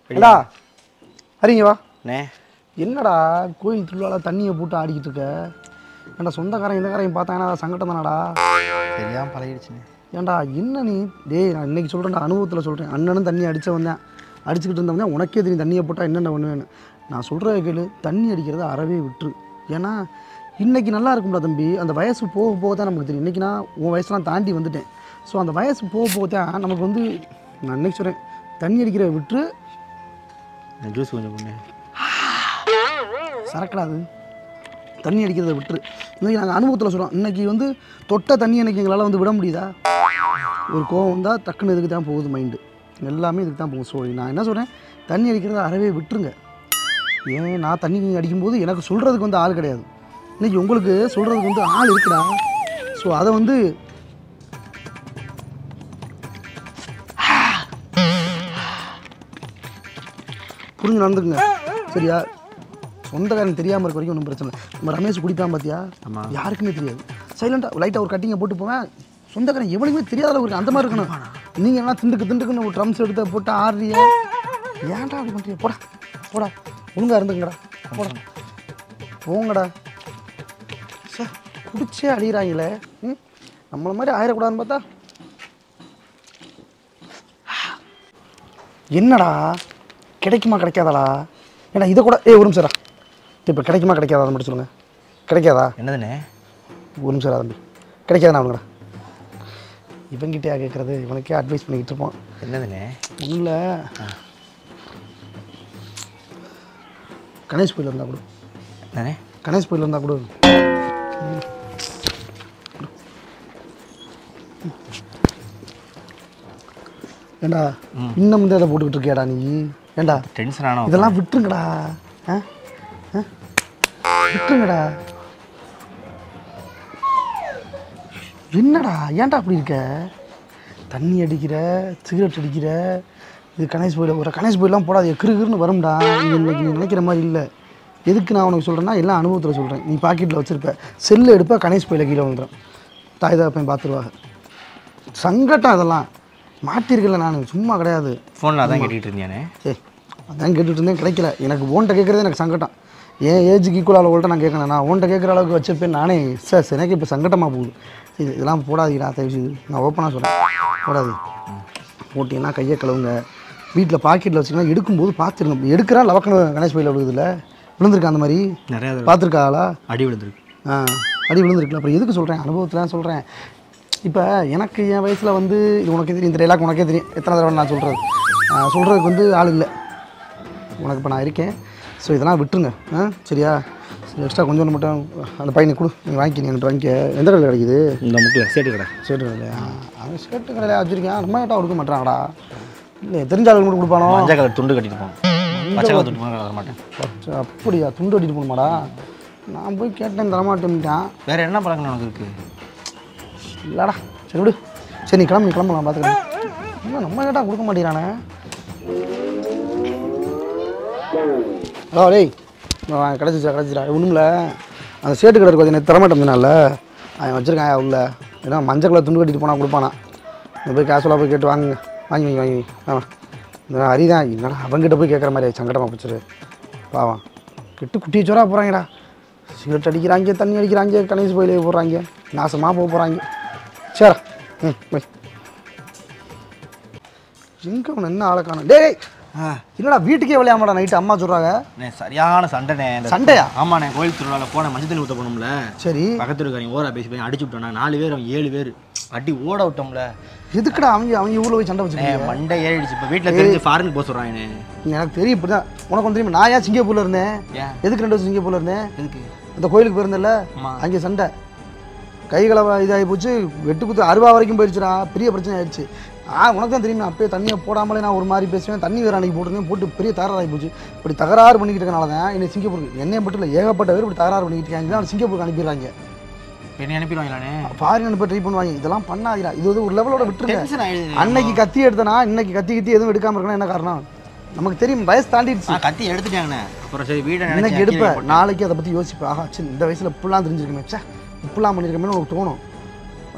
ஏடா அறிங்க வா அண்ணே என்னடா கோயில் திருவிழாவில் தண்ணியை போட்டு ஆடிக்கிட்டு இருக்க ஏன்டா சொந்தக்காரன் இந்தக்காரையும் பார்த்தாங்கன்னா சங்கடம் தானடா தெரியாம பழகிடுச்சுண்ணே ஏன்டா என்ன நீ டேய் நான் இன்னைக்கு சொல்கிறேன்டா அனுபவத்தில் சொல்கிறேன் அண்ணனும் தண்ணி அடிச்ச வந்தேன் அடிச்சுக்கிட்டு இருந்தவங்க உனக்கே தெரியும் தண்ணியை போட்டால் என்னென்ன பண்ணுவேன்னு நான் சொல்கிற கேளு தண்ணி அடிக்கிறத அறவே விட்டுரு ஏன்னா இன்னைக்கு நல்லா இருக்கும்டா தம்பி அந்த வயசு போக போக தான் நமக்கு தெரியும் இன்றைக்கி நான் உன் வயசுலாம் தாண்டி வந்துட்டேன் ஸோ அந்த வயசு போக போக தான் நமக்கு வந்து நான் இன்னைக்கு சொல்கிறேன் தண்ணி அடிக்கிறத விட்டுரு ஜூஸ் கொஞ்சம் பொண்ணு சரக்கடாது தண்ணி அடிக்கிறத விட்டுரு இன்னைக்கு நாங்கள் அனுபவத்தில் சொல்கிறோம் இன்னைக்கு வந்து தொட்ட தண்ணி எனக்கு எங்களால் வந்து விட முடியுதா ஒரு கோவம் வந்தால் டக்குன்னு இதுக்கு தான் போகுது மைண்டு எல்லாமே இதுக்கு தான் போகும் ஸோ நான் என்ன சொல்கிறேன் தண்ணி அடிக்கிறத அறவே விட்டுருங்க ஏன் நான் தண்ணி அடிக்கும்போது எனக்கு சொல்கிறதுக்கு வந்து ஆள் கிடையாது இன்னைக்கு உங்களுக்கு சொல்கிறதுக்கு வந்து ஆள் இருக்குடா ஸோ அதை வந்து புரிஞ்சு நடந்துக்குங்க சரியா சொந்தக்காரன் தெரியாமல் இருக்க வரைக்கும் ஒன்றும் பிரச்சனை இல்லை நம்ம ரமேஷ் குடிப்பான் பார்த்தியா ஆமா. யாருக்குமே தெரியாது சைலண்டாக லைட்டாக ஒரு கட்டிங்கை போட்டு போவேன் சொந்தக்காரன் எவனுக்குமே தெரியாத அளவுக்கு இருக்கு அந்த மாதிரி இருக்கணும் நீங்கள் எல்லாம் திண்டுக்கு திண்டுக்குன்னு ஒரு ட்ரம்ஸ் எடுத்து போட்டு ஆடுறிய ஏன்டா அப்படி பண்ணுறீங்க போடா போடா ஒழுங்கா இருந்துங்கடா போடா போங்கடா சார் குடிச்சே அழிகிறாங்களே ம் நம்மள மாதிரி ஆயிடக்கூடாதுன்னு பார்த்தா என்னடா கிடைக்குமா கிடைக்காதாடா ஏன்னா இதை கூட ஏ ஒரு நிமிஷம்டா இப்போ கிடைக்குமா கிடைக்காதா மட்டும் சொல்லுங்கள் கிடைக்காதா என்னதுண்ணே ஒரு நிமிஷம் இரு தம்பி கிடைக்காதா அவனுங்கடா இவங்கிட்டயா கேட்குறது இவனுக்கே அட்வைஸ் பண்ணிக்கிட்டு இருப்பான் என்னதுண்ணே ஒன்றும் இல்லை கணேஷ் கோயில் இருந்தால் கொடு என்னண்ணே கணேஷ் கோயில் இருந்தால் கொடு ஏண்டா இன்னும் வந்து அதை போட்டுக்கிட்டு இருக்கியாடா நீ ஏண்டா டென்ஷன் ஆனோம் இதெல்லாம் விட்டுருங்கடா ஆ ஆ? விட்டுருங்கடா என்னடா ஏன்டா அப்படி இருக்க தண்ணி அடிக்கிற சிகரெட் அடிக்கிற இது கணேஷ் போயில் ஒரு கணேஷ் போயிலாம் போடாது கிருகிருன்னு வரும்டா நீ இன்னைக்கு நீ நினைக்கிற மாதிரி இல்லை எதுக்கு நான் உனக்கு சொல்கிறேன்னா எல்லாம் அனுபவத்தில் சொல்கிறேன் நீ பாக்கெட்டில் வச்சுருப்ப செல்லு எடுப்ப கணேஷ் போயில் கீழே வந்துடும் தாய் தகப்பன் பார்த்துருவாங்க சங்கட்டம் அதெல்லாம் மாட்டிருக்கல நான் சும்மா கிடையாது ஃபோனில் அதான் கேட்டுக்கிட்டு இருந்தியானே ஏய் அதான் கேட்டுட்டு இருந்தேன் கிடைக்கல எனக்கு ஓன்ட்ட கேட்குறது எனக்கு சங்கடம் ஏன் ஏஜுக்கு ஈக்குவலாக உங்கள்கிட்ட நான் கேட்கணும் நான் ஓன்ட்ட கேட்குற அளவுக்கு வச்சிருப்பேன் நானே சார் எனக்கு இப்போ சங்கடமாக போகுது இது இதெல்லாம் போடாதீங்கடா தயவு செய்து நான் ஓப்பனாக சொல்கிறேன் போடாது போட்டிங்கன்னா கையை கழுவுங்க வீட்டில் பாக்கெட்டில் வச்சிங்கன்னா எடுக்கும்போது பார்த்துருங்க எடுக்கிறா லவக்கணும் கணேஷ் பையில் விழுகுதுல விழுந்திருக்கா அந்த மாதிரி நிறையா தடவை பார்த்துருக்காளா அடி விழுந்திருக்கு ஆ அடி விழுந்திருக்குல்ல அப்புறம் எதுக்கு சொல்கிறேன் அனுபவத்தில் சொல்கிறேன் இப்போ எனக்கு என் வயசில் வந்து இது உனக்கே தெரியும் இந்த டைலாக் உனக்கே தெரியும் எத்தனை தடவை நான் சொல்கிறது சொல்கிறதுக்கு வந்து ஆள் இல்லை உனக்கு இப்போ நான் இருக்கேன் ஸோ இதெல்லாம் விட்டுருங்க ஆ சரியா எக்ஸ்ட்ரா கொஞ்சம் மட்டும் அந்த பையனை கொடு நீ வாங்கி நீ என்கிட்ட வாங்கிக்க எந்த கடையில் கிடைக்குது இந்த முக்கில் சேட்டு கடை சேட்டு கடையிலையா அவன் சேட்டு கடையில் வச்சுருக்கேன் நம்ம கிட்ட கொடுக்க மாட்டாங்கடா இல்லை தெரிஞ்ச ஆளுங்க மட்டும் கொடுப்பானோ மஞ்சள் கலர் துண்டு கட்டிட்டு போவோம் பச்சை கலர் துண்டு வர மாட்டேன் பச்சை, அப்படியா துண்டு அடிட்டு போகணுமாடா நான் போய் கேட்டேன் தரமாட்டேன்ட்டான் வேற என்ன பழக்கம் உனக்கு இருக்கு இல்லடா சரி விடு சரி நீ கிளம்பு நீ கிளம்பு நான் பார்த்துக்கிறேன் என்ன நம்ம கேட்டால் கொடுக்க மாட்டேங்கிறானே ஹலோ டேய் கிடச்சிச்சா கிடச்சிடா ஒன்றும்ல அந்த சேட்டு கடை இருக்கு நேற்று தரமாட்டேன் இருந்தால அவன் வச்சுருக்கான் உள்ள ஏன்னா மஞ்சள் கலர் துண்டு கட்டிட்டு போனால் கொடுப்பானா நீ போய் கேஷுவலாக போய் கேட்டு வாங்குங்க வாங்கி வாங்கி வாங்கி ஆமாம் இந்த ஹரிதான் என்னடா அவங்ககிட்ட போய் கேட்குற மாதிரி சங்கடமாக போச்சுரு பாவம் கெட்டு குட்டி சோறா போகிறாங்கடா சிகரெட் அடிக்கிறாங்க தண்ணி அடிக்கிறாங்க கணேஷ் கோயிலே போடுறாங்க நாசமாக போக போகிறாங்க சரி ம் போய் எங்கே அவனை என்ன ஆளை காணும் டேய் என்னடா வீட்டுக்கே விளையாமடா நைட்டு அம்மா சொல்கிறாங்க அண்ணே, சரியான சண்டைண்ணே இந்த- சண்டையா? ஆமாண்ணே கோயில் திருவிழாவில் போன மஞ்சள் தண்ணி ஊற்ற போனோம்ல சரி பக்கத்து இருக்காங்க ஓரா பேசி போய் அடிச்சு விட்டோம்னா நாலு பேர் அவன் ஏழு பேர் அடி ஓட விட்டோம்ல எதுக்குடா அவங்க அவங்க ஊரில் போய் சண்டை அண்ணே, வச்சுருக்கீங்க மண்டை ஏறிடுச்சு இப்போ வீட்டில் தெரிஞ்சு ஃபாரின் போக சொல்கிறாங்கண்ணே எனக்கு தெரியும் இப்படி தான் உனக்கு ஒன்று தெரியுமா நான் ஏன் சிங்கப்பூரில் இருந்தேன் ஏன் எதுக்கு ரெண்டு வருஷம் சிங்கப்பூரில் இருந்தேன் எதுக்கு அந்த கோயிலுக்கு போயிருந்தேன்ல ஆமா. அங்கே சண்டை கைகளை இதாகி போச்சு வெட்டு குத்து அருவா வரைக்கும் போயிடுச்சுடா பெரிய பிரச்சனை ஆயிடுச்சு ஆ உனக்கு தான் தெரியும் அப்பயே தண்ணியை போடாமலே நான் ஒரு மாதிரி பேசுவேன் தண்ணி வேறு அன்றைக்கி போட்டிருந்தேன் போட்டு பெரிய தகராறு போச்சு இப்படி தகராறு பண்ணிக்கிட்டு இருக்கனால தான் என்னை சிங்கப்பூருக்கு என்னைய மட்டும் இல்லை ஏகப்பட்ட பேர் இப்படி தகராறு பண்ணிக்கிட்டு இருக்காங்க அவனை சிங்கப்பூருக்கு அனுப்பிடுறாங்க என்ன அனுப்பிடுவாங்களாண்ணே ஃபாரின் அனுப்ப ட்ரை பண்ணுவாங்க இதெல்லாம் பண்ணாதீரா இது வந்து ஒரு லெவலோட விட்டுருங்க டென்ஷன் ஆயிடுது அன்னைக்கு கத்தி எடுத்தனா இன்னைக்கு கத்தி கத்தி எதுவும் எடுக்காம இருக்கணும் என்ன காரணம் நமக்கு தெரியும் வயசு தாண்டிடுச்சு ஆ கத்தி எடுத்துட்டாங்கண்ணே அப்புறம் சரி வீடை இன்னைக்கு நினைச்சு எடுப்பேன் நாளைக்கு அதை பற்றி யோசிப்பேன் ஆஹா சரி இந்த வயசில் இப்படிலாம் தெரிஞ்சிருக்கமே ச்சே இப்படிலாம் பண்ணியிருக்கமே உனக்கு தோணும்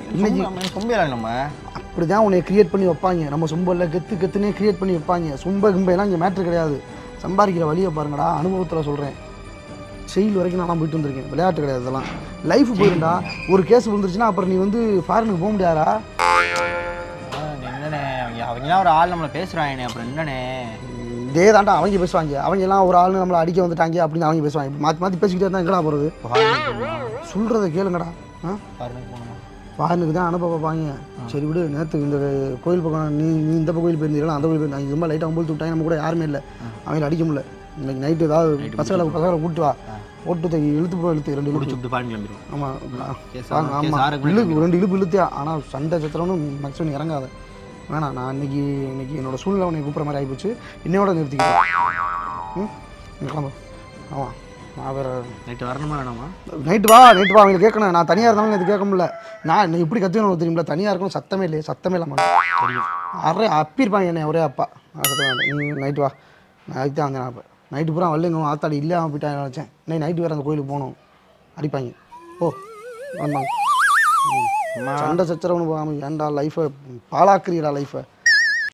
இன்னைக்கு நம்ம சொம்பியா நம்ம அப்படி தான் உன்னை கிரியேட் பண்ணி வைப்பாங்க நம்ம சொம்பல்ல கெத்து கெத்துனே கிரியேட் பண்ணி வைப்பாங்க சொம்ப கிம்பையெல்லாம் இங்கே மேட்ரு கிடையாது சம்பாதிக்கிற வழியை பாருங்கடா அனுபவத்தில் சொல்கிறேன் செயல் வரைக்கும் நான் போயிட்டு வந்திருக்கேன் விளையாட்டு கிடையாது இதெல்லாம் லைஃப் போயிருந்தா ஒரு கேஸ் விழுந்துருச்சுன்னா அப்புறம் நீ வந்து ஃபாரினுக்கு போக முடியாதா ஆ, என்னண்ணே அவங்க அவங்களாம் ஒரு ஆள் நம்மளை பேசுகிறாங்கண்ணே அப்புறம் என்னண்ணே இதே தாண்டா அவங்க பேசுவாங்க அவங்க எல்லாம் ஒரு ஆள் நம்மளை அடிக்க வந்துட்டாங்க அப்படின்னு அவங்க பேசுவாங்க இப்ப மாற்றி மாற்றி பேசிக்கிட்டே இருந்தால் எங்கடா போகிறது சொல்கிறத கேளுங்கடா ஆ ஃபாரினுக்கு போகணுமா ஃபாரினுக்கு தான் அனுப்ப பார்ப்பாங்க சரி விடு நேற்று இந்த கோயில் பக்கம் நீ நீ இந்த பக்கம் கோயில் போயிருந்தீங்களா அந்த கோயில் போயிருந்தாங்க ரொம்ப லைட்டாக அம்பல் விட்டாங்க நம்ம கூட யாருமே இல்லை அவங்கள அடிக்க முடியல இன்னைக்கு நைட்டு ஏதாவது பசங்களை பசங்களை கூட்டு வா போட்டு தூக்கி இழுத்து போய் இழுத்து ரெண்டு இழுப்பு பிடிச்சி விட்டு ஃபாரின் கிளம்பிடுவோம் ஆமாம் கேஸ் வாங்க ஆகும். கேஸ் ஆமாம் ஆறதுக்கு இழுப்பு ரெண்டு இழுப்பு இழுத்தியா ஆனால் சண்டை சத்திரம்னு மேக்ஸிமம் இறங்காத வேணாம் நான் இன்னைக்கு இன்னைக்கு என்னோட சூழ்நிலை உன்னை கூப்பிட்ற மாதிரி ஆகிப்போச்சு இன்னையோட நிறுத்திக்கிட்டேன் ம் நீ கிளம்பு ஆமாம் நான் வேறு நைட்டு வரணுமா வேணாமா நைட்டு வா நைட்டு வா அவங்க கேட்கணும் நான் தனியாக இருந்தாலும் இது கேட்க முடியல நான் இன்னும் இப்படி கற்றுக்கணும் தெரியுமில தனியாக இருக்கணும் சத்தமே இல்லையே சத்தமே இல்லாமல் தெரியும் அரை அப்பிருப்பாங்க என்னை ஒரே அப்பா நான் சத்தம் வேண்டாம் நீ நைட்டு வா நைட்டு தான் வந்தேன் அப்போ நைட்டு பூரா வரல ஆத்தாடி இல்லாமல் போயிட்டாங்க நினச்சேன் இன்னைக்கு நைட்டு வேறு அந்த கோயிலுக்கு போகணும் அடிப்பாங்க ஓ வந்தாங்க ம். சண்டை சச்சரவுன்னு போகாமல் ஏன்டா லைஃப்பை பாழாக்குறீடா லைஃப்பை